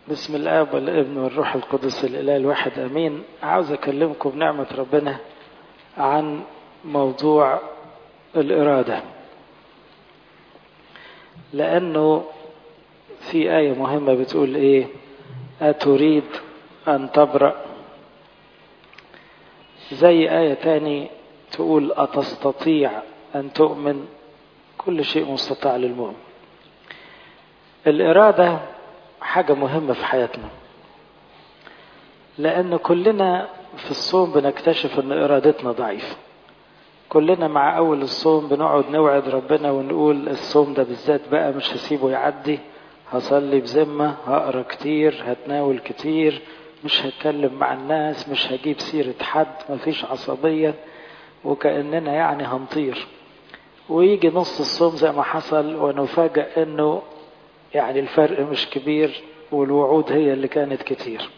بسم الاب والابن والروح القدس الاله الواحد امين عاوز اكلمكم بنعمه ربنا عن موضوع الاراده لانه في ايه مهمه بتقول ايه اتريد ان تبرأ زي ايه تاني تقول اتستطيع ان تؤمن كل شيء مستطاع للمؤمن الاراده حاجة مهمة في حياتنا لأن كلنا في الصوم بنكتشف أن إرادتنا ضعيفة كلنا مع أول الصوم بنقعد نوعد ربنا ونقول الصوم ده بالذات بقى مش هسيبه يعدي هصلي بذمة هقرا كتير هتناول كتير مش هتكلم مع الناس مش هجيب سيرة حد مفيش عصبية وكأننا يعني هنطير ويجي نص الصوم زي ما حصل ونفاجأ انه يعني الفرق مش كبير والوعود هي اللي كانت كتير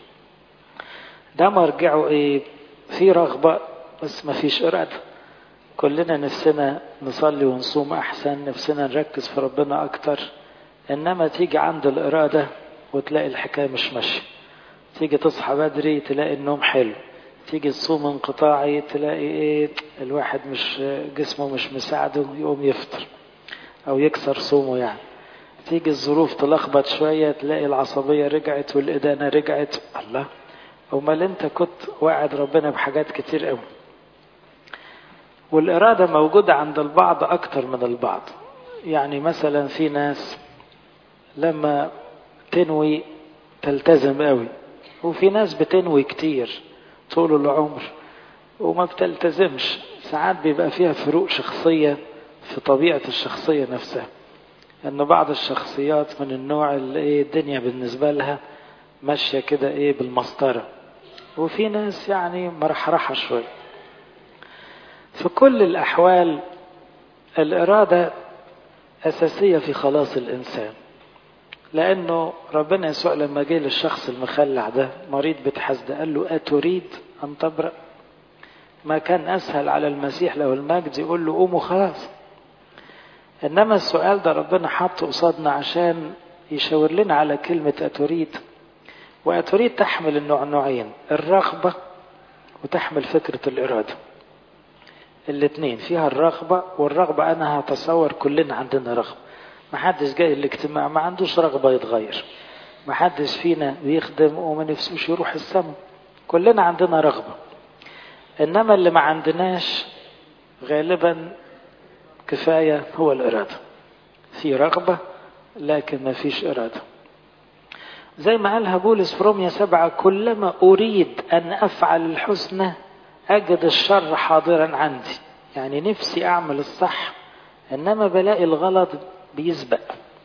ده مرجعه ايه في رغبة بس ما فيش إرادة كلنا نفسنا نصلي ونصوم أحسن نفسنا نركز في ربنا أكتر إنما تيجي عند الإرادة وتلاقي الحكاية مش ماشية تيجي تصحى بدري تلاقي النوم حلو تيجي تصوم انقطاعي تلاقي ايه الواحد مش جسمه مش مساعده يقوم يفطر او يكسر صومه يعني تيجي الظروف تلخبط شوية تلاقي العصبية رجعت والإدانة رجعت الله أمال أنت كنت واعد ربنا بحاجات كتير قوي والإرادة موجودة عند البعض أكتر من البعض يعني مثلا في ناس لما تنوي تلتزم قوي وفي ناس بتنوي كتير طول العمر وما بتلتزمش ساعات بيبقى فيها فروق شخصية في طبيعة الشخصية نفسها ان بعض الشخصيات من النوع اللي ايه الدنيا بالنسبه لها ماشيه كده ايه بالمسطره وفي ناس يعني مرحرحه شويه في كل الاحوال الاراده اساسيه في خلاص الانسان لانه ربنا يسوع لما جه للشخص المخلع ده مريض بتحسد قال له اتريد ان تبرأ ما كان اسهل على المسيح لو المجد يقول له قوم وخلاص انما السؤال ده ربنا حطه قصادنا عشان يشاور لنا على كلمة أتريد وأتريد تحمل النوع نوعين الرغبة وتحمل فكرة الإرادة الاثنين فيها الرغبة والرغبة أنا هتصور كلنا عندنا رغبة ما حدش جاي الاجتماع ما عندوش رغبة يتغير ما حدش فينا بيخدم وما نفسوش يروح السما كلنا عندنا رغبة إنما اللي ما عندناش غالبا كفاية هو الإرادة في رغبة لكن ما فيش إرادة زي ما قالها بولس في روميا سبعة كلما أريد أن أفعل الحسنى أجد الشر حاضرا عندي يعني نفسي أعمل الصح إنما بلاقي الغلط بيسبق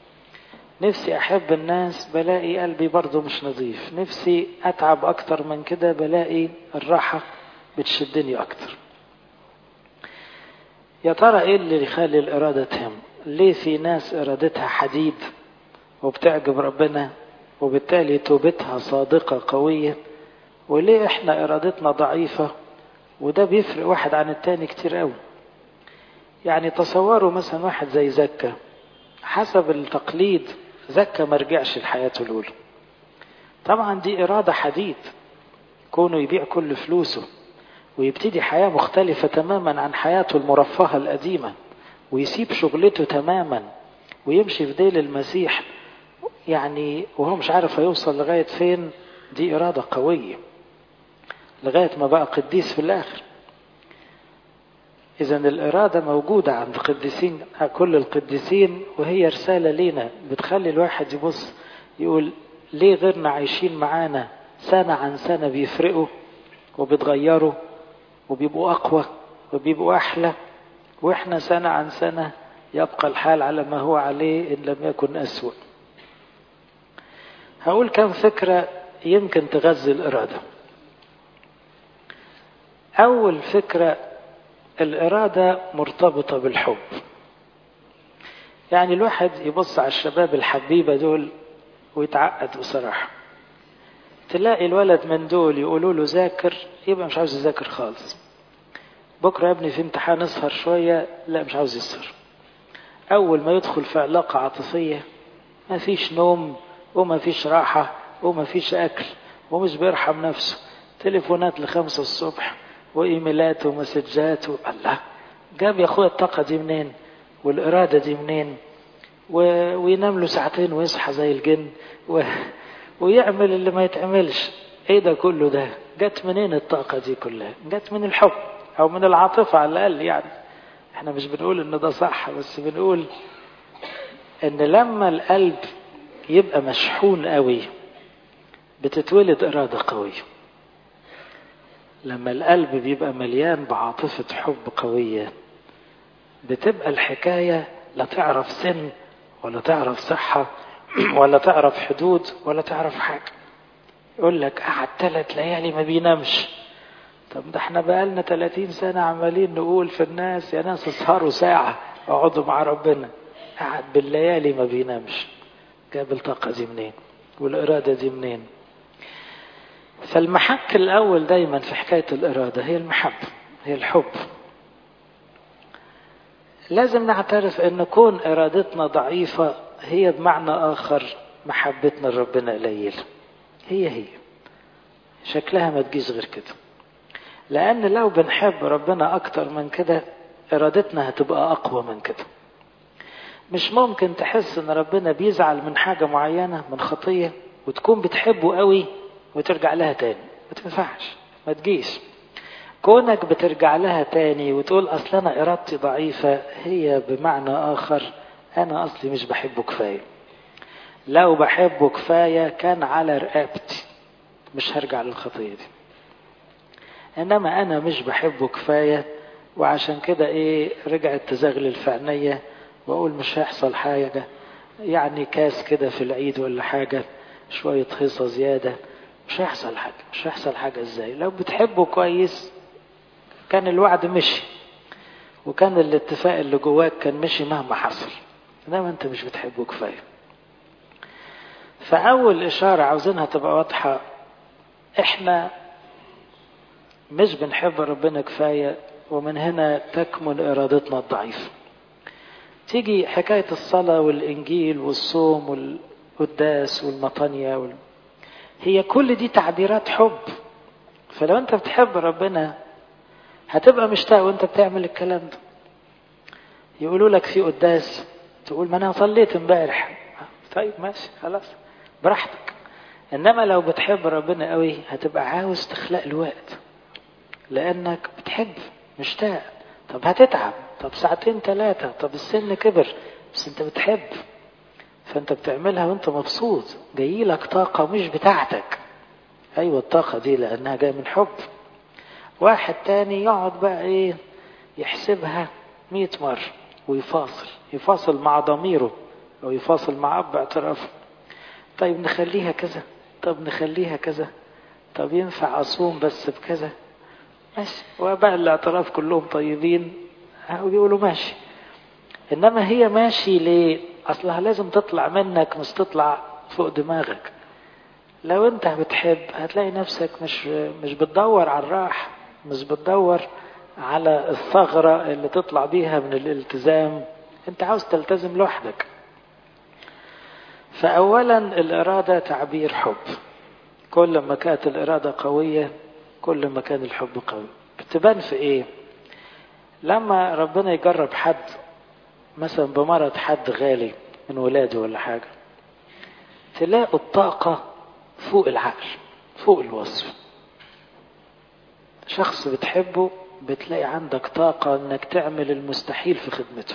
نفسي أحب الناس بلاقي قلبي برضه مش نظيف نفسي أتعب أكتر من كده بلاقي الراحة بتشدني أكتر يا ترى ايه اللي يخلي الإرادة تهم ليه في ناس إرادتها حديد وبتعجب ربنا وبالتالي توبتها صادقة قوية وليه احنا إرادتنا ضعيفة وده بيفرق واحد عن التاني كتير قوي يعني تصوروا مثلا واحد زي زكا حسب التقليد زكا ما رجعش لحياته الأولى طبعا دي إرادة حديد كونه يبيع كل فلوسه ويبتدي حياة مختلفة تماما عن حياته المرفهة القديمة ويسيب شغلته تماما ويمشي في ديل المسيح يعني وهو مش عارف هيوصل لغاية فين دي إرادة قوية لغاية ما بقى قديس في الآخر إذا الإرادة موجودة عند قديسين كل القديسين وهي رسالة لينا بتخلي الواحد يبص يقول ليه غيرنا عايشين معانا سنة عن سنة بيفرقوا وبيتغيروا وبيبقوا أقوى وبيبقوا أحلى وإحنا سنة عن سنة يبقى الحال على ما هو عليه إن لم يكن أسوأ هقول كم فكرة يمكن تغذي الإرادة أول فكرة الإرادة مرتبطة بالحب يعني الواحد يبص على الشباب الحبيبة دول ويتعقد بصراحة تلاقي الولد من دول يقولوا له ذاكر يبقى مش عاوز يذاكر خالص بكرة يا ابني في امتحان اسهر شوية لا مش عاوز يسهر أول ما يدخل في علاقة عاطفية ما فيش نوم وما فيش راحة وما فيش أكل ومش بيرحم نفسه تليفونات لخمسة الصبح وإيميلات ومسجات و... الله جاب يا أخويا الطاقة دي منين والإرادة دي منين و... وينام له ساعتين ويصحى زي الجن و... ويعمل اللي ما يتعملش ايه ده كله ده جت منين الطاقة دي كلها جت من الحب او من العاطفة على الاقل يعني احنا مش بنقول ان ده صح بس بنقول ان لما القلب يبقى مشحون قوي بتتولد ارادة قوية لما القلب بيبقى مليان بعاطفة حب قوية بتبقى الحكاية لا تعرف سن ولا تعرف صحة ولا تعرف حدود ولا تعرف حاجة يقول لك قعد ثلاث ليالي ما بينامش طب ده احنا بقالنا 30 سنة عمالين نقول في الناس يا ناس اسهروا ساعة اقعدوا مع ربنا قعد بالليالي ما بينامش جاب الطاقة دي منين والإرادة دي منين فالمحك الأول دايما في حكاية الإرادة هي المحبة هي الحب لازم نعترف أن كون إرادتنا ضعيفة هي بمعنى آخر محبتنا لربنا قليلة هي هي شكلها ما تجيش غير كده لأن لو بنحب ربنا أكتر من كده إرادتنا هتبقى أقوى من كده مش ممكن تحس ان ربنا بيزعل من حاجة معينة من خطية وتكون بتحبه قوي وترجع لها تاني ما تنفعش ما تجيش كونك بترجع لها تاني وتقول اصل انا ارادتي ضعيفة هي بمعنى اخر انا اصلي مش بحبه كفاية لو بحبه كفاية كان على رقبتي مش هرجع للخطية دي انما انا مش بحبه كفاية وعشان كده ايه رجعت تزغلل في عينيا واقول مش هيحصل حاجة يعني كاس كده في العيد ولا حاجة شوية هيصة زيادة مش هيحصل حاجة مش هيحصل حاجة ازاي لو بتحبه كويس كان الوعد مشي وكان الاتفاق اللي جواك كان مشي مهما حصل انما انت مش بتحبه كفاية فأول إشارة عاوزينها تبقى واضحة احنا مش بنحب ربنا كفاية ومن هنا تكمن إرادتنا الضعيفة تيجي حكاية الصلاة والإنجيل والصوم والقداس والمطانية وال... هي كل دي تعبيرات حب فلو أنت بتحب ربنا هتبقى مشتاق وأنت بتعمل الكلام ده يقولوا لك في قداس تقول ما أنا صليت امبارح طيب ماشي خلاص براحتك إنما لو بتحب ربنا قوي هتبقى عاوز تخلق الوقت لأنك بتحب مشتاق طب هتتعب طب ساعتين ثلاثة طب السن كبر بس انت بتحب فانت بتعملها وانت مبسوط جاي لك طاقة مش بتاعتك ايوه الطاقة دي لانها جاية من حب واحد تاني يقعد بقى ايه يحسبها مية مرة ويفاصل يفاصل مع ضميره او يفاصل مع اب اعترافه طيب نخليها كذا طب نخليها كذا طب ينفع اصوم بس بكذا ماشي وبقى الاعتراف كلهم طيبين ويقولوا ماشي انما هي ماشي ليه اصلها لازم تطلع منك مش تطلع فوق دماغك لو انت بتحب هتلاقي نفسك مش مش بتدور على الراحة مش بتدور على الثغرة اللي تطلع بيها من الالتزام انت عاوز تلتزم لوحدك فاولا الارادة تعبير حب كل ما كانت الارادة قوية كل ما كان الحب قوي بتبان في ايه لما ربنا يجرب حد مثلا بمرض حد غالي من ولاده ولا حاجة تلاقوا الطاقة فوق العقل فوق الوصف شخص بتحبه بتلاقي عندك طاقة انك تعمل المستحيل في خدمته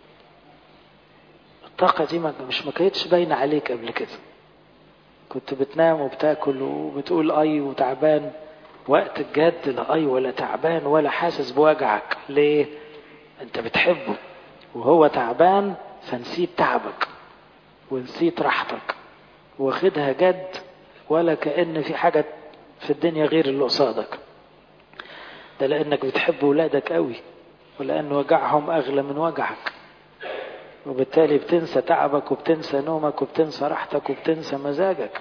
الطاقة دي مش ما كانتش باينة عليك قبل كده كنت بتنام وبتاكل وبتقول اي وتعبان وقت الجد لا اي ولا تعبان ولا حاسس بوجعك ليه انت بتحبه وهو تعبان فنسيت تعبك ونسيت راحتك واخدها جد ولا كأن في حاجة في الدنيا غير اللي قصادك ده لأنك بتحب ولادك قوي ولأن وجعهم أغلى من وجعك وبالتالي بتنسى تعبك وبتنسى نومك وبتنسى راحتك وبتنسى مزاجك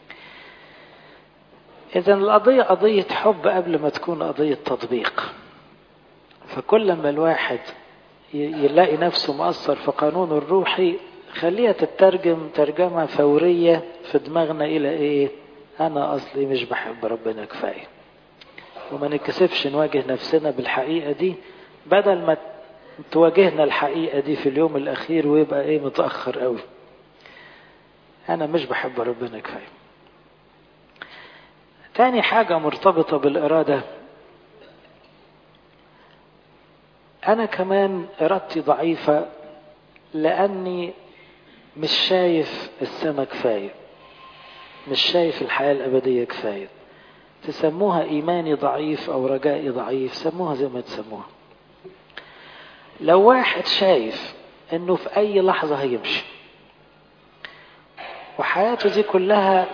إذا القضية قضية حب قبل ما تكون قضية تطبيق فكل ما الواحد يلاقي نفسه مؤثر في قانون الروحي خليها تترجم ترجمة فورية في دماغنا إلى إيه أنا أصلي مش بحب ربنا كفاية وما نكسفش نواجه نفسنا بالحقيقة دي بدل ما تواجهنا الحقيقة دي في اليوم الأخير ويبقى إيه متأخر قوي أنا مش بحب ربنا كفاية تاني حاجة مرتبطة بالإرادة أنا كمان إرادتي ضعيفة لأني مش شايف السما كفاية مش شايف الحياة الأبدية كفاية تسموها إيماني ضعيف أو رجائي ضعيف سموها زي ما تسموها لو واحد شايف انه في اي لحظة هيمشي وحياته دي كلها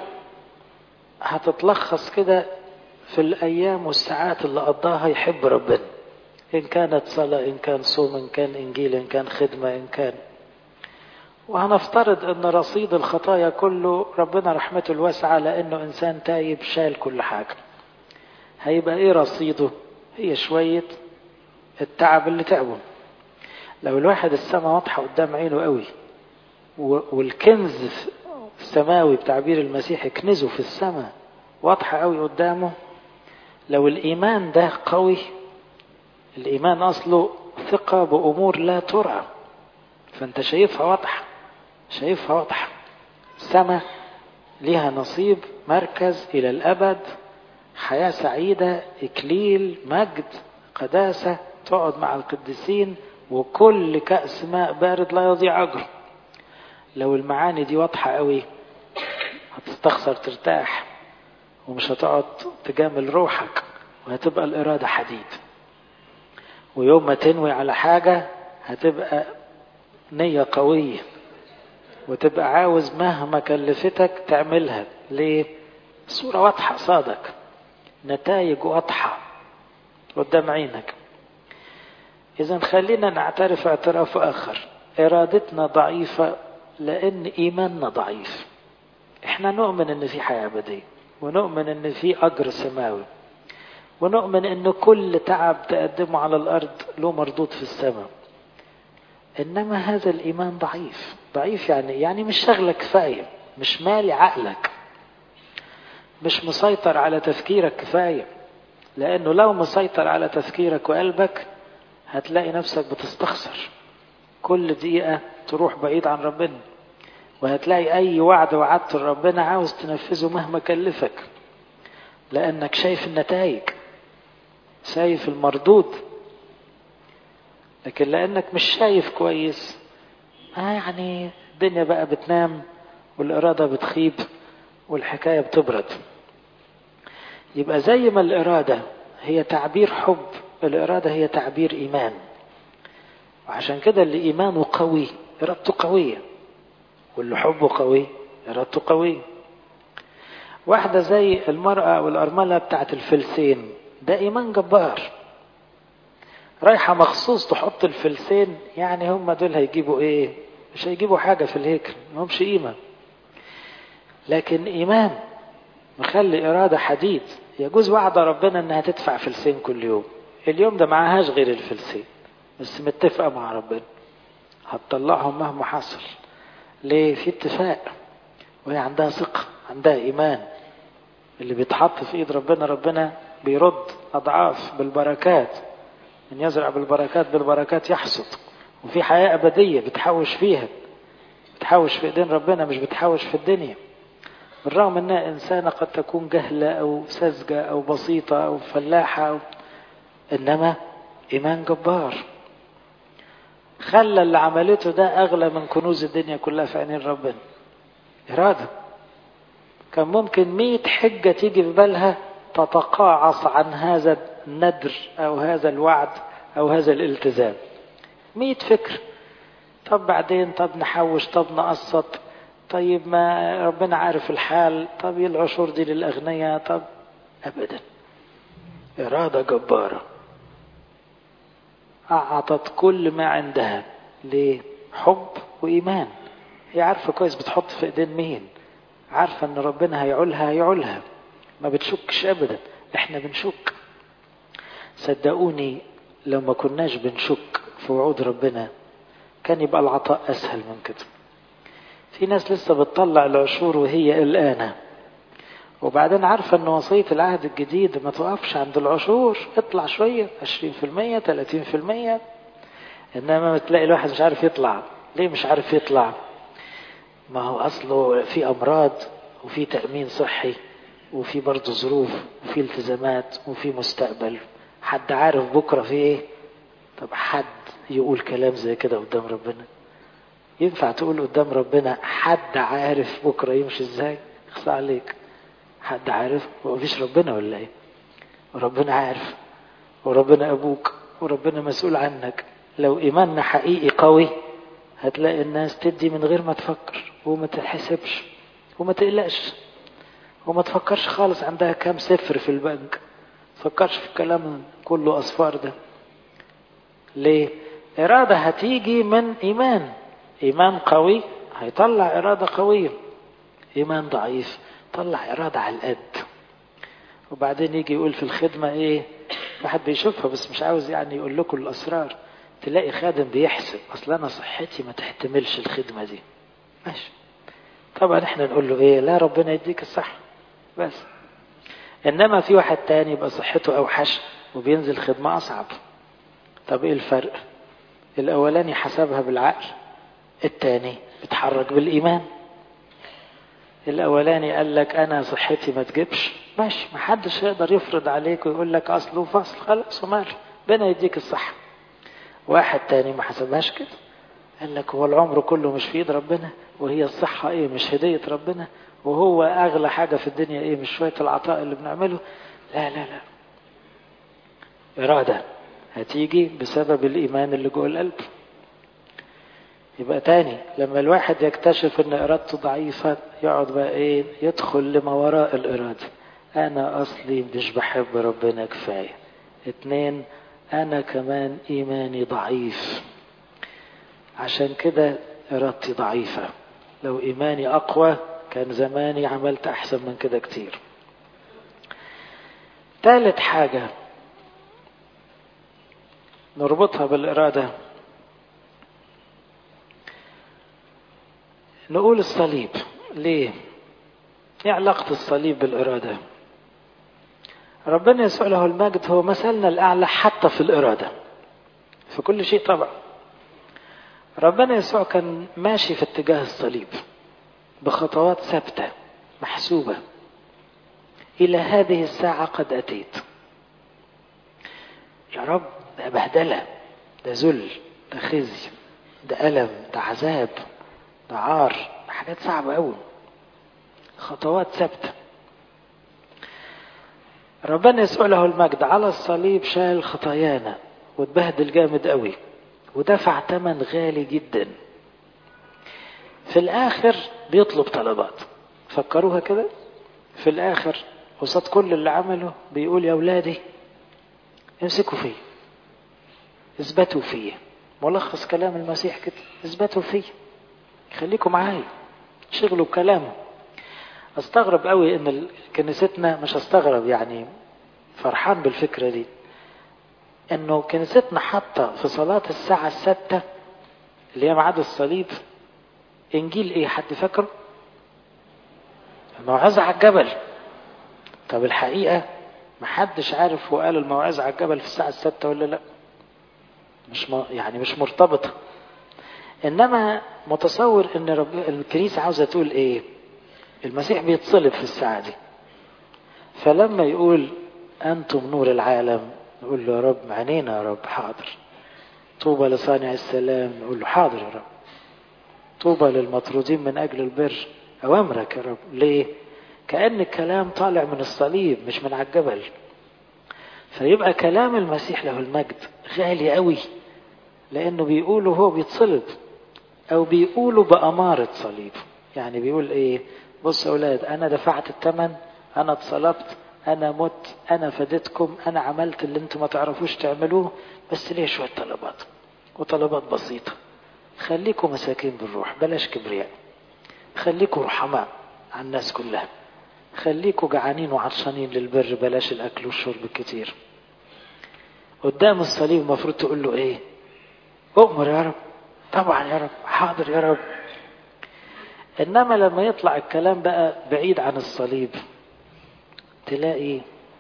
هتتلخص كده في الايام والساعات اللي قضاها يحب ربنا ان كانت صلاة ان كان صوم ان كان انجيل ان كان خدمة ان كان وهنفترض ان رصيد الخطايا كله ربنا رحمته الواسعة لانه انسان تايب شال كل حاجة هيبقى ايه رصيده هي شوية التعب اللي تعبه لو الواحد السماء واضحة قدام عينه قوي والكنز السماوي بتعبير المسيح كنزه في السماء واضحة قوي قدامه لو الإيمان ده قوي الإيمان أصله ثقة بأمور لا ترى فأنت شايفها واضحة شايفها واضحة السماء ليها نصيب مركز إلى الأبد حياة سعيدة إكليل مجد قداسة تقعد مع القديسين وكل كأس ماء بارد لا يضيع أجره لو المعاني دي واضحة قوي هتستخسر ترتاح ومش هتقعد تجامل روحك وهتبقى الإرادة حديد ويوم ما تنوي على حاجة هتبقى نية قوية وتبقى عاوز مهما كلفتك تعملها ليه؟ صورة واضحة صادق نتائج واضحة قدام عينك إذا خلينا نعترف اعتراف آخر إرادتنا ضعيفة لأن إيماننا ضعيف إحنا نؤمن إن في حياة أبدية ونؤمن إن في أجر سماوي ونؤمن إن كل تعب تقدمه على الأرض له مردود في السماء إنما هذا الإيمان ضعيف ضعيف يعني يعني مش شغلة كفاية مش مالي عقلك مش مسيطر على تفكيرك كفاية لأنه لو مسيطر على تفكيرك وقلبك هتلاقي نفسك بتستخسر كل دقيقة تروح بعيد عن ربنا وهتلاقي أي وعد وعدت ربنا عاوز تنفذه مهما كلفك لأنك شايف النتائج شايف المردود لكن لأنك مش شايف كويس آه يعني الدنيا بقى بتنام والإرادة بتخيب والحكاية بتبرد يبقى زي ما الإرادة هي تعبير حب الإرادة هي تعبير إيمان وعشان كده اللي إيمانه قوي إرادته قوية واللي حبه قوي إرادته قوية واحدة زي المرأة والأرملة بتاعت الفلسين ده إيمان جبار رايحة مخصوص تحط الفلسين يعني هم دول هيجيبوا إيه مش هيجيبوا حاجة في الهيكل مهمش قيمة لكن إيمان مخلي إرادة حديد يجوز وعد ربنا إنها تدفع فلسين كل يوم اليوم ده معهاش غير الفلسين بس متفقة مع ربنا هتطلعهم مهما حصل ليه في اتفاق وهي عندها ثقة عندها إيمان اللي بيتحط في إيد ربنا ربنا بيرد أضعاف بالبركات من يزرع بالبركات بالبركات يحصد وفي حياة أبدية بتحوش فيها بتحوش في إيدين ربنا مش بتحوش في الدنيا بالرغم أنها إنسانة قد تكون جهلة أو ساذجة أو بسيطة أو فلاحة أو إنما إيمان جبار خلى اللي عملته ده أغلى من كنوز الدنيا كلها في عينين ربنا إرادة كان ممكن مئة حجة تيجي في بالها تتقاعص عن هذا الندر أو هذا الوعد أو هذا الالتزام مئة فكر طب بعدين طب نحوش طب نقسط طيب ما ربنا عارف الحال طب العشور دي للأغنياء طب أبدا إرادة جبارة أعطت كل ما عندها ليه؟ حب وإيمان هي عارفة كويس بتحط في إيدين مين عارفة إن ربنا هيعولها هيعولها ما بتشكش أبدا إحنا بنشك صدقوني لو ما كناش بنشك في وعود ربنا كان يبقى العطاء أسهل من كده في ناس لسه بتطلع العشور وهي قلقانة وبعدين عارفة ان وصية العهد الجديد ما توقفش عند العشور اطلع شوية 20% 30% انما تلاقي الواحد مش عارف يطلع ليه مش عارف يطلع ما هو اصله في امراض وفي تأمين صحي وفي برضه ظروف وفي التزامات وفي مستقبل حد عارف بكرة في ايه طب حد يقول كلام زي كده قدام ربنا ينفع تقول قدام ربنا حد عارف بكرة يمشي ازاي اخصى عليك حد عارف هو مفيش ربنا ولا ايه وربنا عارف وربنا ابوك وربنا مسؤول عنك لو ايماننا حقيقي قوي هتلاقي الناس تدي من غير ما تفكر وما تحسبش وما تقلقش وما تفكرش خالص عندها كام صفر في البنك تفكرش في الكلام كله اصفار ده ليه إرادة هتيجي من إيمان إيمان قوي هيطلع إرادة قوية إيمان ضعيف طلع إرادة على القد وبعدين يجي يقول في الخدمة إيه واحد بيشوفها بس مش عاوز يعني يقول لكم الأسرار تلاقي خادم بيحسب أصل أنا صحتي ما تحتملش الخدمة دي ماشي طبعا احنا نقول له ايه لا ربنا يديك الصحة بس انما في واحد تاني يبقى صحته اوحش وبينزل خدمة اصعب طب ايه الفرق الاولاني حسبها بالعقل التاني اتحرك بالايمان الاولاني قال لك انا صحتي ما تجيبش ماشي محدش يقدر يفرض عليك ويقول لك اصل وفصل خلاص ومال ربنا يديك الصحة واحد تاني ما حسبهاش كده قال لك هو العمر كله مش في ايد ربنا وهي الصحة ايه مش هدية ربنا وهو اغلى حاجة في الدنيا ايه مش شوية العطاء اللي بنعمله لا لا لا ارادة هتيجي بسبب الايمان اللي جوه القلب يبقى تاني لما الواحد يكتشف ان ارادته ضعيفة يقعد بقى ايه يدخل لما وراء الارادة انا اصلي مش بحب ربنا كفاية اتنين انا كمان ايماني ضعيف عشان كده ارادتي ضعيفة لو ايماني اقوى كان زماني عملت احسن من كده كتير ثالث حاجة نربطها بالإرادة نقول الصليب ليه ايه علاقة الصليب بالإرادة ربنا يسوع له المجد هو مثلنا الأعلى حتى في الإرادة في كل شيء طبعا ربنا يسوع كان ماشي في اتجاه الصليب بخطوات ثابتة محسوبة إلى هذه الساعة قد أتيت يا رب ده بهدلة ده ذل ده خزي ده ألم ده عذاب ده عار ده حاجات صعبة أوي خطوات ثابتة ربنا يسوع له المجد على الصليب شال خطايانا واتبهدل جامد قوي ودفع ثمن غالي جدا في الآخر بيطلب طلبات فكروها كده في الآخر قصاد كل اللي عمله بيقول يا أولادي امسكوا فيا اثبتوا فيا ملخص كلام المسيح كده اثبتوا فيا خليكم معايا شغلوا بكلامه استغرب قوي ان كنيستنا مش استغرب يعني فرحان بالفكره دي انه كنيستنا حاطه في صلاه الساعه السادسه اللي هي ميعاد الصليب انجيل ايه حد فاكره الموعظه على الجبل طب الحقيقه محدش عارف هو قال الموعظه على الجبل في الساعه السادسه ولا لا مش م... يعني مش مرتبطه انما متصور ان رب... الكنيسه عاوزه تقول ايه المسيح بيتصلب في الساعه دي فلما يقول انتم نور العالم نقول له يا رب عينينا يا رب حاضر طوبى لصانع السلام نقول له حاضر يا رب طوبى للمطرودين من اجل البر اوامرك يا رب ليه كان الكلام طالع من الصليب مش من على الجبل فيبقى كلام المسيح له المجد غالي قوي لانه بيقوله هو بيتصلب او بيقوله باماره صليب يعني بيقول ايه بص يا اولاد انا دفعت الثمن انا اتصلبت انا مت انا فديتكم انا عملت اللي انتم ما تعرفوش تعملوه بس ليه شويه طلبات وطلبات بسيطه خليكم مساكين بالروح بلاش كبرياء خليكم رحماء على الناس كلها خليكم جعانين وعطشانين للبر بلاش الاكل والشرب الكتير قدام الصليب المفروض تقول له ايه اؤمر يا رب طبعا يا رب حاضر يا رب إنما لما يطلع الكلام بقى بعيد عن الصليب تلاقي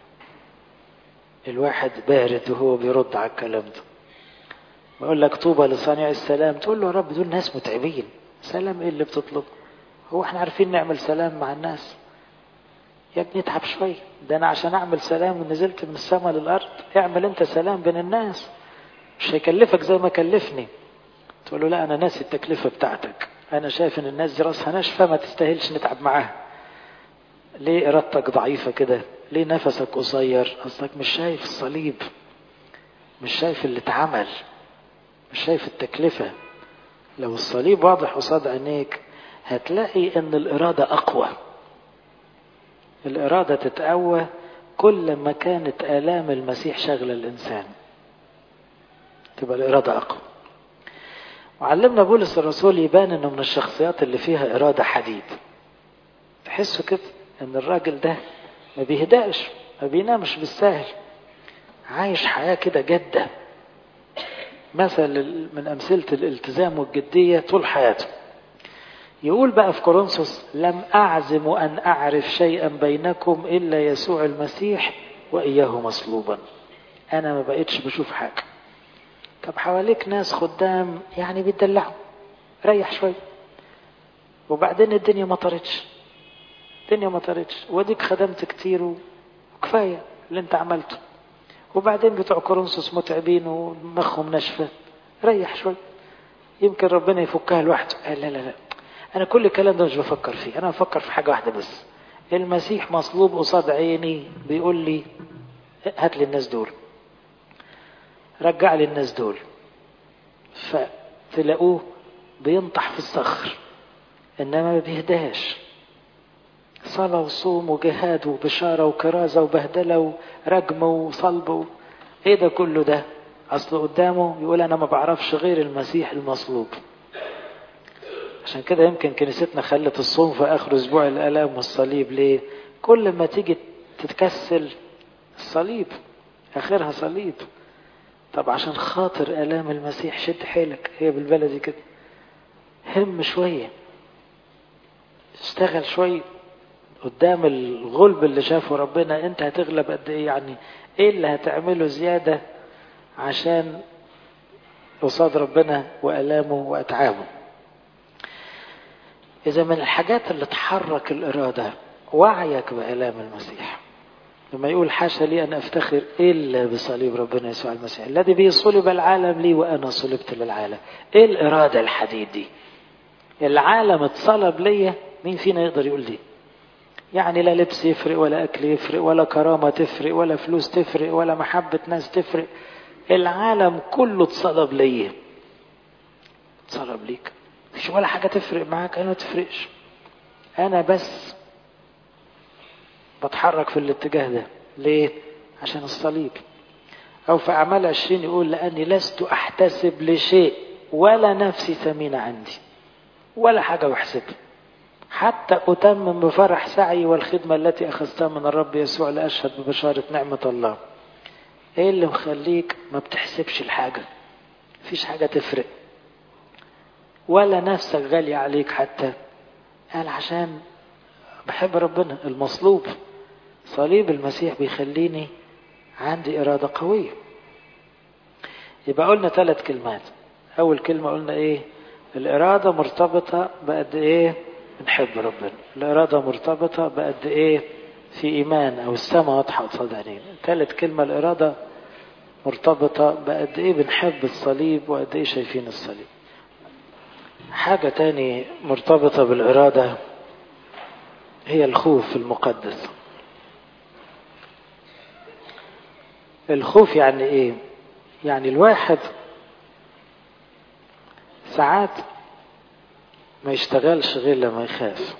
الواحد بارد وهو بيرد على الكلام ده بقول لك طوبى لصانع السلام تقول له يا رب دول ناس متعبين سلام ايه اللي بتطلب هو احنا عارفين نعمل سلام مع الناس يا ابني اتعب شوية ده انا عشان اعمل سلام نزلت من السماء للارض اعمل انت سلام بين الناس مش هيكلفك زي ما كلفني تقول له لا انا ناسي التكلفة بتاعتك انا شايف ان الناس دي راسها ناشفة ما تستاهلش نتعب معاها ليه ارادتك ضعيفة كده ليه نفسك قصير اصلك مش شايف الصليب مش شايف اللي اتعمل مش شايف التكلفة لو الصليب واضح قصاد عينيك هتلاقي ان الارادة اقوى الارادة تتقوى كل ما كانت الام المسيح شغلة الانسان تبقى الاراده اقوى وعلمنا بولس الرسول يبان انه من الشخصيات اللي فيها اراده حديد تحسوا كده ان الراجل ده ما بيهداش ما بينامش بالسهل عايش حياه كده جاده مثل من امثله الالتزام والجديه طول حياته يقول بقى في كورنثوس لم اعزم ان اعرف شيئا بينكم الا يسوع المسيح واياه مصلوبا انا ما بقتش بشوف حاجه طب حواليك ناس خدام يعني بيدلعوا ريح شويه وبعدين الدنيا مطرتش الدنيا مطرتش واديك خدمت كتير وكفايه اللي انت عملته وبعدين بتوع كورنثوس متعبين ودماغهم ناشفه ريح شويه يمكن ربنا يفكها لوحده قال لا لا لا انا كل الكلام ده مش بفكر فيه انا بفكر في حاجه واحده بس المسيح مصلوب قصاد عيني بيقول لي هات لي الناس دول رجع لي الناس دول فتلاقوه بينطح في الصخر انما ما بيهداش صلاة وصوم وجهاد وبشارة وكرازة وبهدلة ورجم وصلب و... ايه ده كله ده اصل قدامه يقول انا ما بعرفش غير المسيح المصلوب عشان كده يمكن كنيستنا خلت الصوم في اخر اسبوع الالام والصليب ليه كل ما تيجي تتكسل الصليب اخرها صليب طب عشان خاطر الام المسيح شد حيلك هي بالبلدي كده هم شويه اشتغل شويه قدام الغلب اللي شافه ربنا انت هتغلب قد ايه يعني ايه اللي هتعمله زياده عشان قصاد ربنا والامه واتعابه إذا من الحاجات اللي تحرك الإرادة وعيك بآلام المسيح لما يقول حاشا لي أن أفتخر إلا بصليب ربنا يسوع المسيح الذي به صلب العالم لي وأنا صلبت للعالم إيه الإرادة الحديد دي العالم اتصلب ليا مين فينا يقدر يقول دي يعني لا لبس يفرق ولا أكل يفرق ولا كرامة تفرق ولا فلوس تفرق ولا محبة ناس تفرق العالم كله اتصلب ليا اتصلب ليك مفيش ولا حاجة تفرق معاك أنا ما تفرقش أنا بس بتحرك في الاتجاه ده ليه؟ عشان الصليب أو في أعمال عشرين يقول لأني لست أحتسب لشيء ولا نفسي ثمينة عندي ولا حاجة بحسبها حتى أتمم بفرح سعي والخدمة التي أخذتها من الرب يسوع لأشهد ببشارة نعمة الله إيه اللي مخليك ما بتحسبش الحاجة مفيش حاجة تفرق ولا نفسك غالية عليك حتى قال عشان بحب ربنا المصلوب صليب المسيح بيخليني عندي إرادة قوية يبقى قلنا ثلاث كلمات أول كلمة قلنا إيه الإرادة مرتبطة بقد إيه بنحب ربنا الإرادة مرتبطة بقد إيه في إيمان أو السماء واضحة قصاد عينينا ثالث كلمة الإرادة مرتبطة بقد إيه بنحب الصليب وقد إيه شايفين الصليب حاجة تاني مرتبطة بالإرادة هي الخوف المقدس الخوف يعني ايه يعني الواحد ساعات ما يشتغلش غير لما يخاف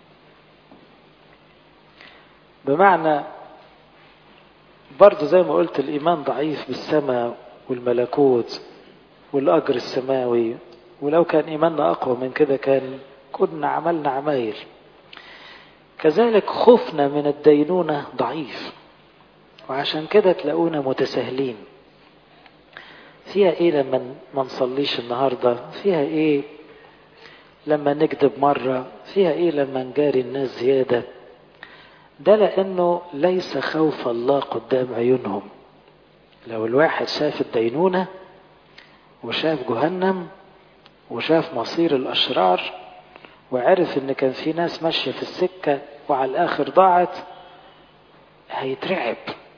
بمعنى برضه زي ما قلت الإيمان ضعيف بالسماء والملكوت والأجر السماوي ولو كان إيماننا أقوى من كده كان كنا عملنا عمايل كذلك خوفنا من الدينونة ضعيف وعشان كده تلاقونا متساهلين فيها ايه لما ما نصليش النهاردة فيها ايه لما نكذب مرة فيها ايه لما نجاري الناس زيادة ده لانه ليس خوف الله قدام عيونهم لو الواحد شاف الدينونة وشاف جهنم وشاف مصير الاشرار وعرف ان كان في ناس ماشية في السكة وعلى الاخر ضاعت هيترعب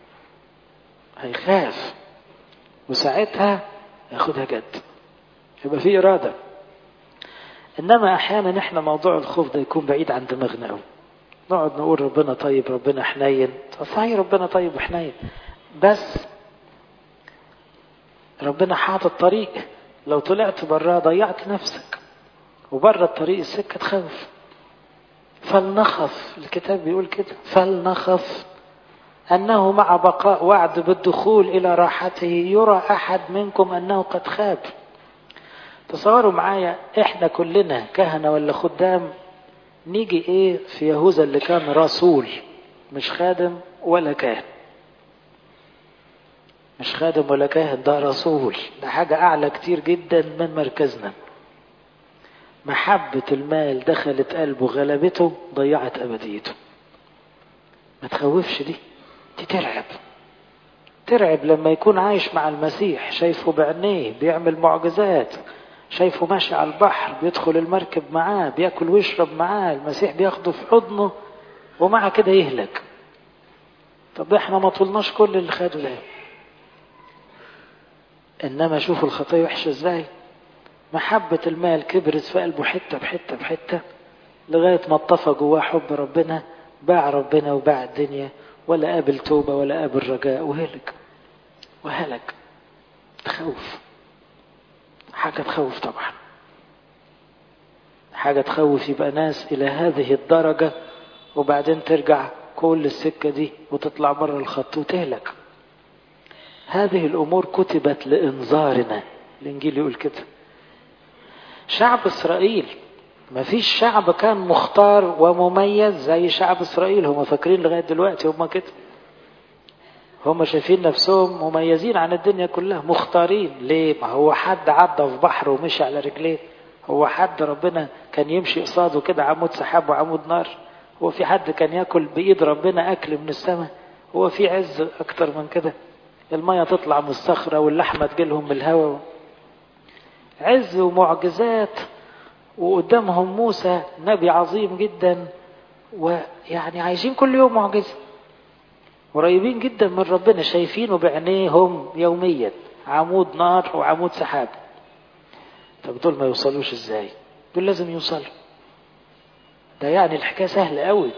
هيخاف وساعتها ياخدها جد يبقى في إرادة إنما أحيانا إحنا موضوع الخوف ده يكون بعيد عن دماغنا أوي نقعد نقول ربنا طيب ربنا حنين صحيح ربنا طيب وحنين بس ربنا حاطط طريق لو طلعت براه ضيعت نفسك وبره الطريق السكة تخوف فلنخف الكتاب بيقول كده فلنخف أنه مع بقاء وعد بالدخول إلى راحته يرى أحد منكم أنه قد خاب تصوروا معايا إحنا كلنا كهنة ولا خدام نيجي إيه في يهوذا اللي كان رسول مش خادم ولا كاهن مش خادم ولا كاهن ده رسول ده حاجة أعلى كتير جدا من مركزنا محبة المال دخلت قلبه غلبته ضيعت أبديته ما تخوفش دي دي ترعب ترعب لما يكون عايش مع المسيح شايفه بعينيه بيعمل معجزات شايفه ماشي على البحر بيدخل المركب معاه بياكل ويشرب معاه المسيح بياخده في حضنه ومع كده يهلك طب احنا ما طولناش كل اللي خده ده انما شوفوا الخطيه وحشه ازاي محبة المال كبرت في قلبه حتة بحتة بحتة لغاية ما اتطفى جواه حب ربنا باع ربنا وباع الدنيا ولا قابل توبة ولا قابل رجاء وهلك وهلك تخوف حاجة تخوف طبعا حاجة تخوف يبقى ناس إلى هذه الدرجة وبعدين ترجع كل السكة دي وتطلع بره الخط وتهلك هذه الأمور كتبت لإنذارنا الإنجيل يقول كده شعب إسرائيل ما فيش شعب كان مختار ومميز زي شعب إسرائيل هم فاكرين لغاية دلوقتي هم كده هم شايفين نفسهم مميزين عن الدنيا كلها مختارين ليه ما هو حد عدى في بحر ومشي على رجليه هو حد ربنا كان يمشي قصاده كده عمود سحاب وعمود نار هو في حد كان ياكل بايد ربنا اكل من السماء هو في عز اكتر من كده المية تطلع من الصخرة واللحمة تجيلهم من الهواء عز ومعجزات وقدامهم موسى نبي عظيم جدا ويعني عايشين كل يوم معجزة قريبين جدا من ربنا شايفينه بعينيهم يوميا عمود نار وعمود سحاب طب دول ما يوصلوش ازاي دول لازم يوصلوا ده يعني الحكاية سهلة قوي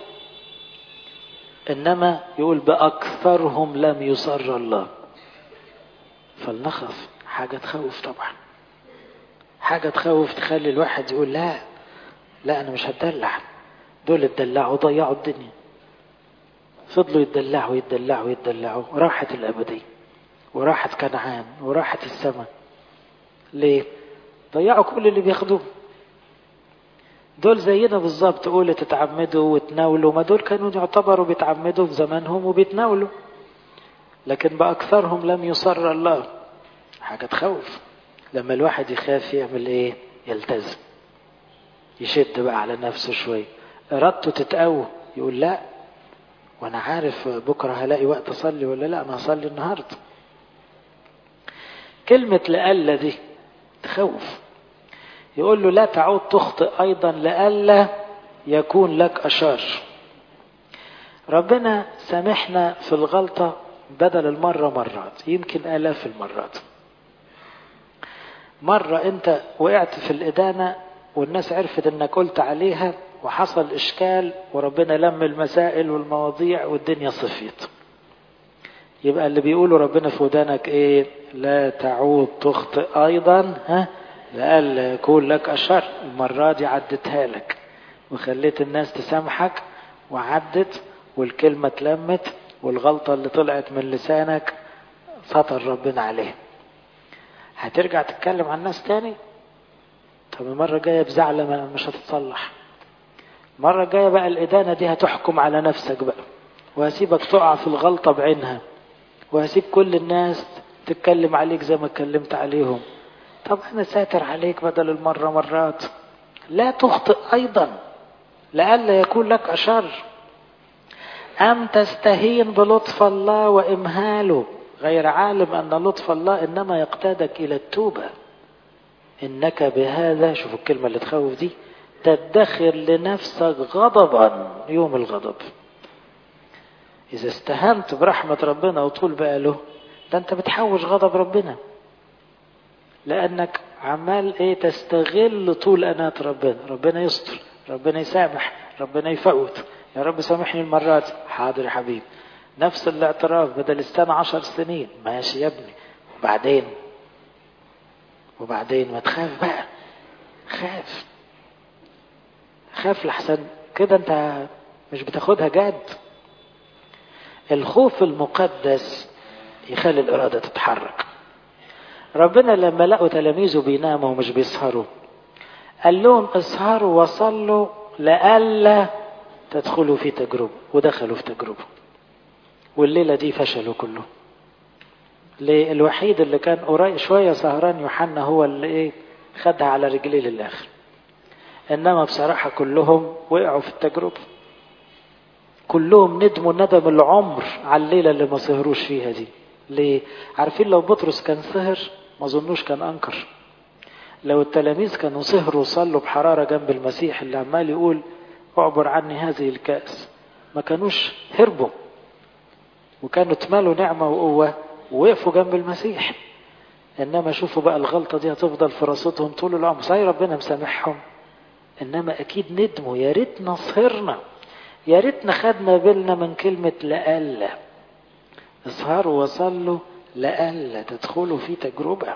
انما يقول باكثرهم لم يصر الله فلنخف حاجة تخوف طبعا حاجة تخوف تخلي الواحد يقول لا لا أنا مش هتدلع دول اتدلعوا ضيعوا الدنيا فضلوا يتدلعوا يتدلعوا يتدلعوا راحت الأبدية وراحت كنعان وراحت السماء ليه؟ ضيعوا كل اللي بياخدوه دول زينا بالظبط قول تتعمدوا وتناولوا ما دول كانوا يعتبروا بيتعمدوا في زمانهم وبيتناولوا لكن بأكثرهم لم يصر الله حاجة تخوف لما الواحد يخاف يعمل ايه يلتزم يشد بقى على نفسه شوية ارادته تتقوى يقول لا وانا عارف بكرة هلاقي وقت اصلي ولا لا انا هصلي النهاردة كلمة لألا دي تخوف يقول له لا تعود تخطئ ايضا لألا يكون لك اشر ربنا سامحنا في الغلطة بدل المرة مرات يمكن آلاف المرات مرة انت وقعت في الإدانة والناس عرفت انك قلت عليها وحصل إشكال وربنا لم المسائل والمواضيع والدنيا صفيت يبقى اللي بيقوله ربنا في ودانك ايه لا تعود تخطئ ايضا ها لألا يكون لك أشر المرة دي عدتها لك وخليت الناس تسامحك وعدت والكلمة اتلمت والغلطة اللي طلعت من لسانك سطر ربنا عليها هترجع تتكلم عن الناس تاني طب المرة الجاية بزعلة مش هتتصلح المرة الجاية بقى الإدانة دي هتحكم على نفسك بقى وهسيبك تقع في الغلطة بعينها وهسيب كل الناس تتكلم عليك زي ما اتكلمت عليهم طب أنا ساتر عليك بدل المرة مرات لا تخطئ أيضا لئلا يكون لك أشر أم تستهين بلطف الله وإمهاله غير عالم أن لطف الله إنما يقتادك إلى التوبة إنك بهذا شوفوا الكلمة اللي تخوف دي تدخر لنفسك غضبا يوم الغضب إذا استهنت برحمة ربنا وطول باله ده أنت بتحوش غضب ربنا لأنك عمال إيه تستغل طول أنات ربنا ربنا يستر ربنا يسامح ربنا يفوت يا رب سامحني المرة دي حاضر يا حبيبي نفس الاعتراف بدل السنة عشر سنين ماشي يا ابني وبعدين وبعدين ما تخاف بقى خاف خاف لحسن كده انت مش بتاخدها جد الخوف المقدس يخلي الإرادة تتحرك ربنا لما لقوا تلاميذه بيناموا ومش بيسهروا قال لهم اسهروا وصلوا لئلا تدخلوا في تجربة ودخلوا في تجربة والليلة دي فشلوا كلهم ليه الوحيد اللي كان قريب شوية سهران يوحنا هو اللي ايه خدها على رجليه للآخر إنما بصراحة كلهم وقعوا في التجربة كلهم ندموا ندم العمر على الليلة اللي ما سهروش فيها دي ليه عارفين لو بطرس كان سهر ما ظنوش كان أنكر لو التلاميذ كانوا سهروا وصلوا بحرارة جنب المسيح اللي عمال يقول اعبر عني هذه الكأس ما كانوش هربوا وكانوا اتملوا نعمة وقوة ووقفوا جنب المسيح انما شوفوا بقى الغلطة دي هتفضل في راستهم طول العمر صحيح ربنا مسامحهم انما اكيد ندموا يا ريتنا سهرنا يا ريتنا خدنا بالنا من كلمة لألا اسهروا وصلوا لألا تدخلوا في تجربة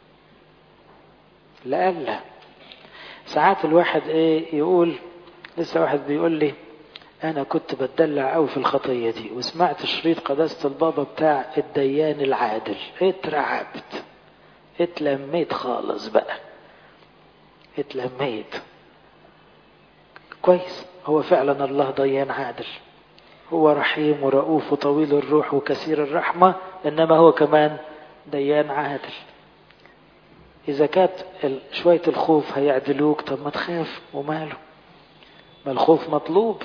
لألا ساعات الواحد ايه يقول لسه واحد بيقول لي انا كنت بتدلع قوي في الخطيه دي وسمعت شريط قداسه البابا بتاع الديان العادل اترعبت اتلميت خالص بقى اتلميت كويس هو فعلا الله ديان عادل هو رحيم ورؤوف وطويل الروح وكثير الرحمه انما هو كمان ديان عادل اذا كانت شويه الخوف هيعدلوك طب ما تخاف وماله ما الخوف مطلوب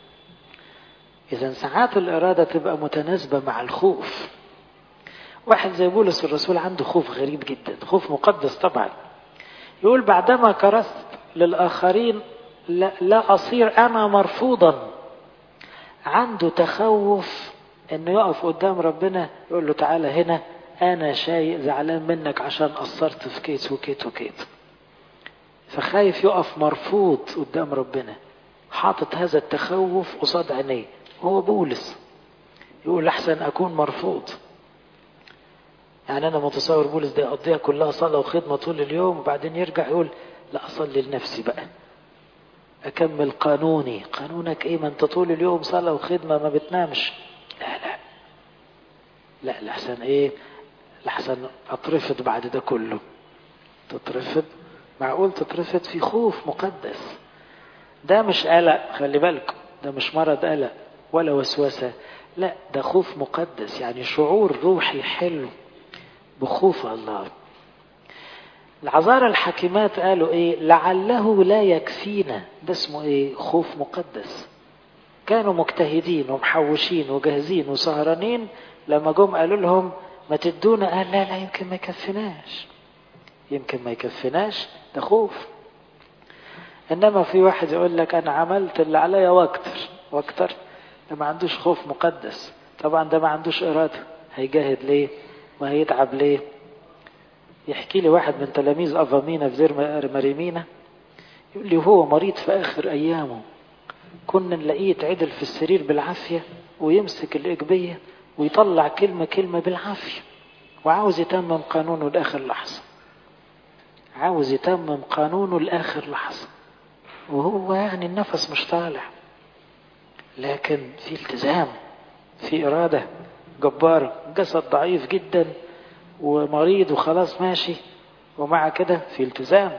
إذا ساعات الإرادة تبقى متناسبة مع الخوف واحد زي بولس الرسول عنده خوف غريب جدا خوف مقدس طبعا يقول بعدما كرست للآخرين لا, لا أصير أنا مرفوضا عنده تخوف انه يقف قدام ربنا يقول له تعالى هنا انا شايق زعلان منك عشان قصرت في كيت وكيت وكيت فخايف يقف مرفوض قدام ربنا حاطط هذا التخوف قصاد عينيه هو بولس يقول احسن اكون مرفوض يعني انا متصور بولس ده يقضيها كلها صلاه وخدمه طول اليوم وبعدين يرجع يقول لا اصلي لنفسي بقى اكمل قانوني قانونك ايه ما انت طول اليوم صلاه وخدمه ما بتنامش لا لا لا لحسن ايه لحسن اترفض بعد ده كله تترفض معقول تترفض في خوف مقدس ده مش قلق خلي بالكم ده مش مرض قلق ولا وسوسة لا ده خوف مقدس يعني شعور روحي حلو بخوف الله العذارى الحكيمات قالوا ايه لعله لا يكفينا ده اسمه ايه خوف مقدس كانوا مجتهدين ومحوشين وجاهزين وسهرانين لما جم قالوا لهم ما تدونا قال لا لا يمكن ما يكفيناش يمكن ما يكفيناش ده خوف انما في واحد يقول لك انا عملت اللي عليا واكتر واكتر ده ما عندوش خوف مقدس طبعا ده ما عندوش اراده هيجاهد ليه وهيتعب ليه يحكي لي واحد من تلاميذ افامينا في زير مريمينا يقول لي هو مريض في اخر ايامه كنا نلاقيه يتعدل في السرير بالعافيه ويمسك الاجبيه ويطلع كلمه كلمه بالعافيه وعاوز يتمم قانونه لاخر لحظه عاوز يتمم قانونه لاخر لحظه وهو يعني النفس مش طالع لكن في التزام في إرادة جبارة جسد ضعيف جدا ومريض وخلاص ماشي ومع كده في التزام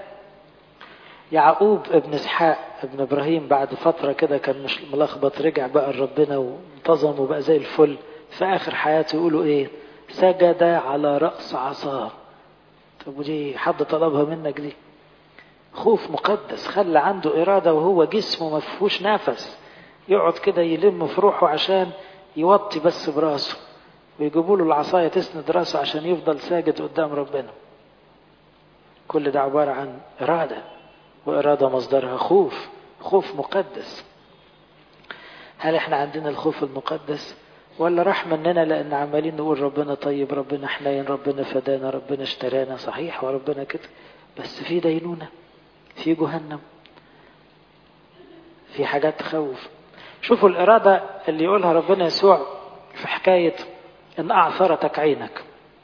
يعقوب ابن اسحاق ابن ابراهيم بعد فتره كده كان مش ملخبط رجع بقى لربنا وانتظم وبقى زي الفل في اخر حياته يقولوا ايه سجد على راس عصاه طب ودي حد طلبها منك دي خوف مقدس خلى عنده إرادة وهو جسمه ما فيهوش نفس يقعد كده يلم في روحه عشان يوطي بس براسه ويجيبوا له العصاية تسند راسه عشان يفضل ساجد قدام ربنا كل ده عبارة عن إرادة وإرادة مصدرها خوف خوف مقدس هل احنا عندنا الخوف المقدس ولا راح مننا لأن عمالين نقول ربنا طيب ربنا حنين ربنا فدانا ربنا اشترانا صحيح وربنا كده بس في دينونة في جهنم في حاجات تخوف شوفوا الإرادة اللي يقولها ربنا يسوع في حكاية إن أعثرتك عينك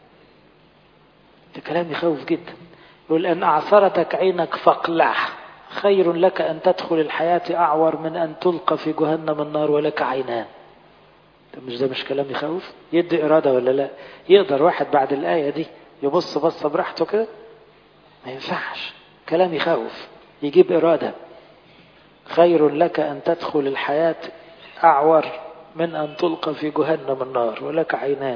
ده كلام يخوف جدا يقول إن أعثرتك عينك فاقلعها خير لك أن تدخل الحياة أعور من أن تلقى في جهنم النار ولك عينان ده مش ده مش كلام يخوف يدي إرادة ولا لا يقدر واحد بعد الآية دي يبص بصة براحته كده ما ينفعش كلام يخوف يجيب إرادة خير لك أن تدخل الحياة أعور من أن تلقى في جهنم النار ولك عينان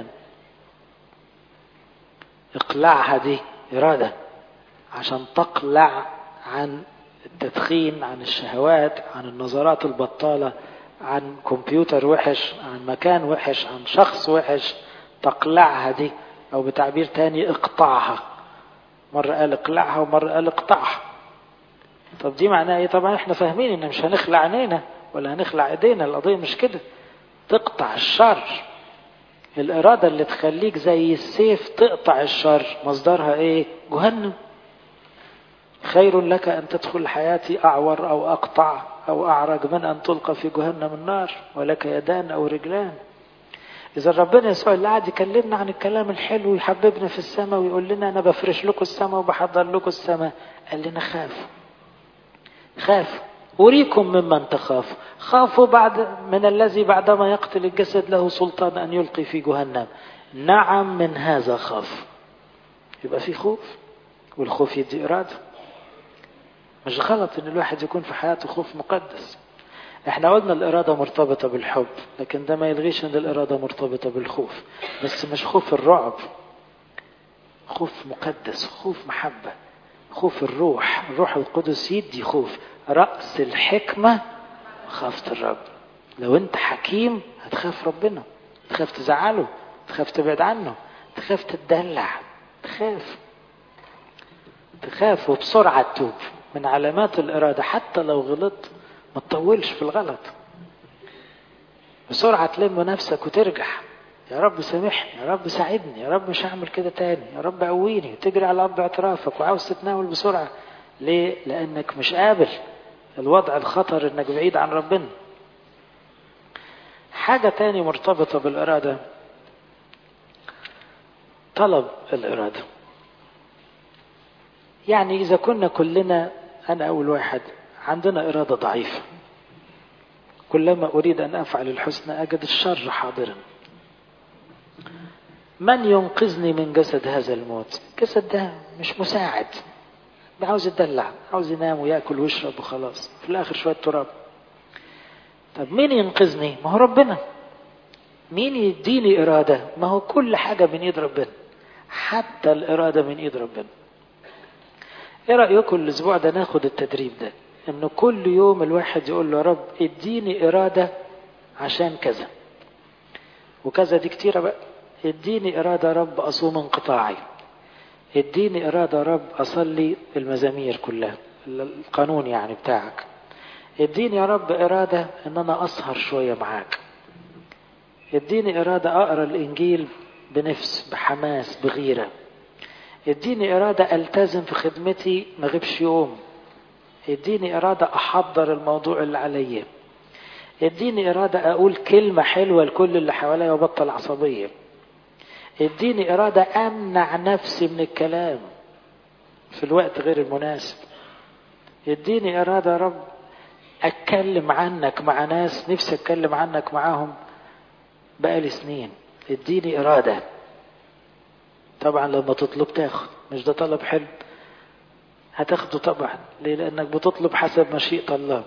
اقلعها دي إرادة عشان تقلع عن التدخين عن الشهوات عن النظرات البطالة عن كمبيوتر وحش عن مكان وحش عن شخص وحش تقلعها دي أو بتعبير تاني اقطعها مرة قال اقلعها ومرة قال اقطعها طب دي معناها ايه طبعا احنا فاهمين ان مش هنخلع عينينا ولا هنخلع ايدينا القضية مش كده تقطع الشر الإرادة اللي تخليك زي السيف تقطع الشر مصدرها ايه جهنم خير لك أن تدخل حياتي أعور أو أقطع أو أعرج من أن تلقى في جهنم النار ولك يدان أو رجلان إذا ربنا يسوع اللي قاعد يكلمنا عن الكلام الحلو ويحببنا في السماء ويقول لنا أنا بفرش لكم السماء وبحضر لكم السماء قال لنا خافوا خافوا أريكم ممن تخاف خافوا بعد من الذي بعدما يقتل الجسد له سلطان أن يلقي في جهنم نعم من هذا خاف يبقى في خوف والخوف يدي إرادة مش غلط ان الواحد يكون في حياته خوف مقدس احنا قلنا الإرادة مرتبطة بالحب لكن ده ما يلغيش ان الإرادة مرتبطة بالخوف بس مش خوف الرعب خوف مقدس خوف محبة خوف الروح الروح القدس يدي خوف رأس الحكمة خافة الرب لو انت حكيم هتخاف ربنا تخاف تزعله تخاف تبعد عنه تخاف تتدلع تخاف تخاف وبسرعة تتوب من علامات الإرادة حتى لو غلطت ما تطولش في الغلط بسرعة تلم نفسك وترجع يا رب سامحني يا رب ساعدني يا رب مش هعمل كده تاني يا رب قويني وتجري على أب اعترافك وعاوز تتناول بسرعة ليه؟ لأنك مش قابل الوضع الخطر انك بعيد عن ربنا حاجة تاني مرتبطة بالإرادة طلب الإرادة يعني إذا كنا كلنا أنا أول واحد عندنا إرادة ضعيفة كلما أريد أن أفعل الحسنى أجد الشر حاضرا من ينقذني من جسد هذا الموت جسد ده مش مساعد عاوز يتدلع عاوز ينام وياكل ويشرب وخلاص في الاخر شويه تراب طب مين ينقذني ما هو ربنا مين يديني اراده ما هو كل حاجه من ايد ربنا حتى الاراده من ايد ربنا ايه رايكم الاسبوع ده ناخد التدريب ده انه كل يوم الواحد يقول له يا رب اديني اراده عشان كذا وكذا دي كتيره بقى اديني اراده يا رب اصوم انقطاعي اديني إرادة رب أصلي المزامير كلها القانون يعني بتاعك اديني يا رب إرادة إن أنا أسهر شوية معاك اديني إرادة أقرأ الإنجيل بنفس بحماس بغيرة اديني إرادة ألتزم في خدمتي ما غيبش يوم اديني إرادة أحضر الموضوع اللي عليا اديني إرادة أقول كلمة حلوة لكل اللي حواليا وبطل عصبية اديني إرادة أمنع نفسي من الكلام في الوقت غير المناسب اديني إرادة يا رب أتكلم عنك مع ناس نفسي أتكلم عنك معاهم بقالي سنين اديني إرادة طبعا لما تطلب تاخد مش ده طلب حلو هتاخده طبعا ليه لأنك بتطلب حسب مشيئة الله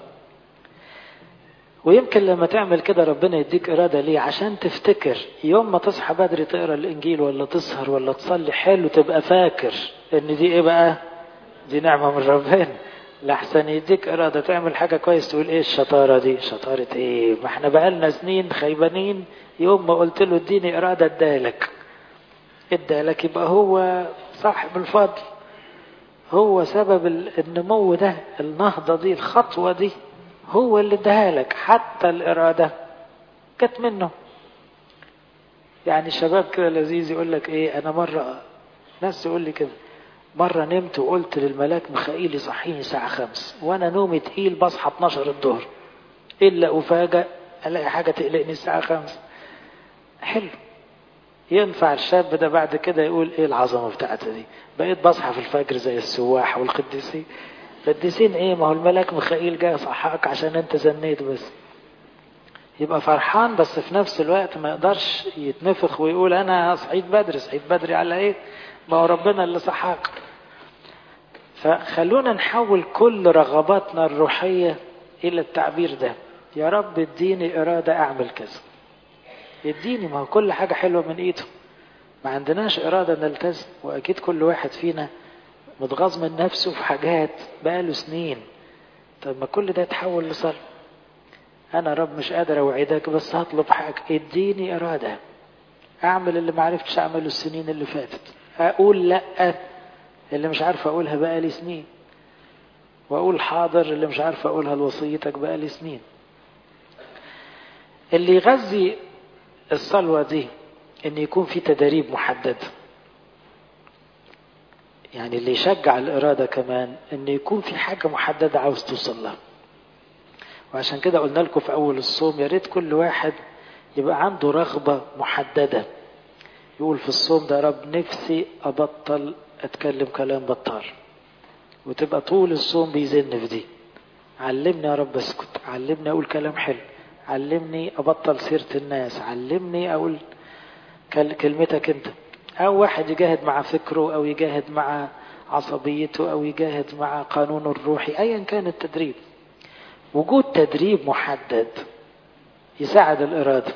ويمكن لما تعمل كده ربنا يديك إرادة ليه عشان تفتكر يوم ما تصحى بدري تقرأ الإنجيل ولا تسهر ولا تصلي حلو تبقى فاكر إن دي إيه بقى دي نعمة من ربنا لحسن يديك إرادة تعمل حاجة كويس تقول إيه الشطارة دي شطارة إيه ما إحنا بقالنا سنين خيبانين يوم ما قلت له اديني إرادة ادالك ادالك يبقى هو صاحب الفضل هو سبب النمو ده النهضة دي الخطوة دي هو اللي اداها لك حتى الإرادة جت منه يعني شباب كده لذيذ يقول لك ايه انا مرة ناس تقول لي كده مرة نمت وقلت للملاك ميخائيل يصحيني الساعة خمس وانا نومي تقيل بصحى 12 الظهر الا افاجئ الاقي حاجة تقلقني الساعة خمس حلو ينفع الشاب ده بعد كده يقول ايه العظمة بتاعتها دي بقيت بصحى في الفجر زي السواح والقديسين قديسين ايه ما هو الملاك ميخائيل جاي يصحاك عشان انت زنيت بس يبقى فرحان بس في نفس الوقت ما يقدرش يتنفخ ويقول انا صحيت بدري صحيت بدري على ايه ما هو ربنا اللي صحاك فخلونا نحول كل رغباتنا الروحية الى التعبير ده يا رب اديني ارادة اعمل كذا اديني ما هو كل حاجة حلوة من ايده ما عندناش ارادة نلتزم واكيد كل واحد فينا متغاظ من نفسه في حاجات بقاله سنين طب ما كل ده يتحول لصلاة انا رب مش قادر اوعدك بس هطلب حاجة اديني ارادة اعمل اللي ما عرفتش اعمله السنين اللي فاتت اقول لا اللي مش عارف اقولها بقالي سنين واقول حاضر اللي مش عارف اقولها لوصيتك بقالي سنين اللي يغذي الصلوة دي ان يكون في تدريب محدد يعني اللي يشجع الإرادة كمان ان يكون في حاجة محددة عاوز توصل لها وعشان كده قلنا لكم في أول الصوم يا ريت كل واحد يبقى عنده رغبة محددة يقول في الصوم ده رب نفسي أبطل أتكلم كلام بطال وتبقى طول الصوم بيزن في دي علمني يا رب اسكت علمني أقول كلام حلو علمني أبطل سيرة الناس علمني أقول كلمتك أنت أو واحد يجاهد مع فكره أو يجاهد مع عصبيته أو يجاهد مع قانونه الروحي أيا كان التدريب وجود تدريب محدد يساعد الإرادة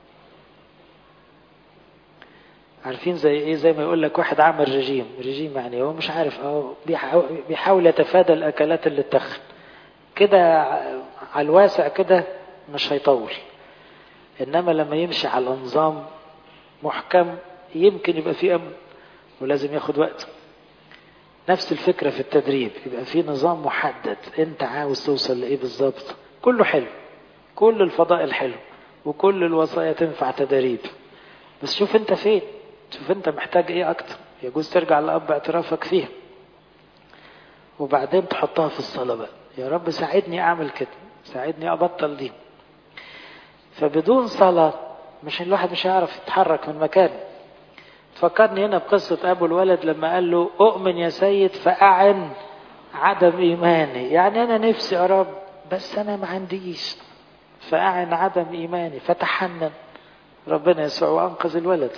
عارفين زي ايه زي ما يقول لك واحد عمل رجيم رجيم يعني هو مش عارف هو بيحاول يتفادى الاكلات اللي تخن كده على الواسع كده مش هيطول انما لما يمشي على نظام محكم يمكن يبقى فيه امن ولازم ياخد وقت نفس الفكرة في التدريب يبقى في نظام محدد انت عاوز توصل لايه بالظبط كله حلو كل الفضائل حلو وكل الوصايا تنفع تدريب بس شوف انت فين شوف انت محتاج ايه اكتر يجوز ترجع لاب اعترافك فيها وبعدين تحطها في الصلاة بقى يا رب ساعدني اعمل كده ساعدني ابطل دي فبدون صلاة مش الواحد مش هيعرف يتحرك من مكانه تفكرني هنا بقصة أبو الولد لما قال له أؤمن يا سيد فأعن عدم إيماني يعني أنا نفسي يا رب بس أنا ما عنديش فأعن عدم إيماني فتحنن ربنا يسوع وأنقذ الولد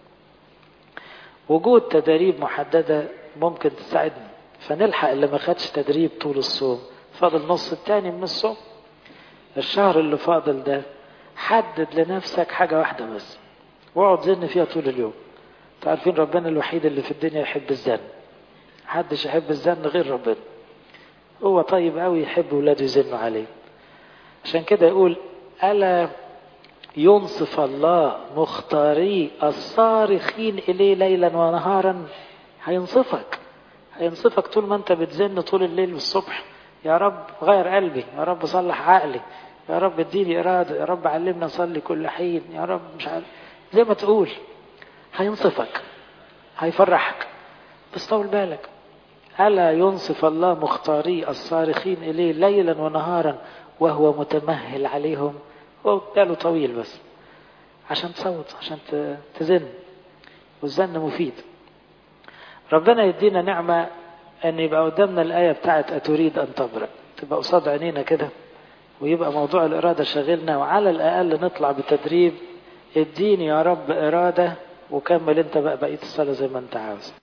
وجود تدريب محددة ممكن تساعدنا فنلحق اللي ما خدش تدريب طول الصوم فاضل نص التاني من الصوم الشهر اللي فاضل ده حدد لنفسك حاجة واحدة بس واقعد زن فيها طول اليوم تعرفين ربنا الوحيد اللي في الدنيا يحب الزن محدش يحب الزن غير ربنا هو طيب قوي يحب ولاده يزنوا عليه عشان كده يقول ألا ينصف الله مختاري الصارخين إليه ليلا ونهارا هينصفك هينصفك طول ما انت بتزن طول الليل والصبح يا رب غير قلبي يا رب صلح عقلي يا رب اديني إرادة يا رب علمنا نصلي كل حين يا رب مش عارف زي ما تقول هينصفك هيفرحك بس طول بالك ألا ينصف الله مختاري الصارخين إليه ليلا ونهارا وهو متمهل عليهم هو باله طويل بس عشان تصوت عشان تزن والزن مفيد ربنا يدينا نعمة أن يبقى قدامنا الآية بتاعت أتريد أن تبرأ تبقى قصاد عينينا كده ويبقى موضوع الإرادة شغلنا وعلى الأقل نطلع بتدريب اديني يا رب إرادة وكمل انت بقى بقية الصلاة زي ما انت عاوز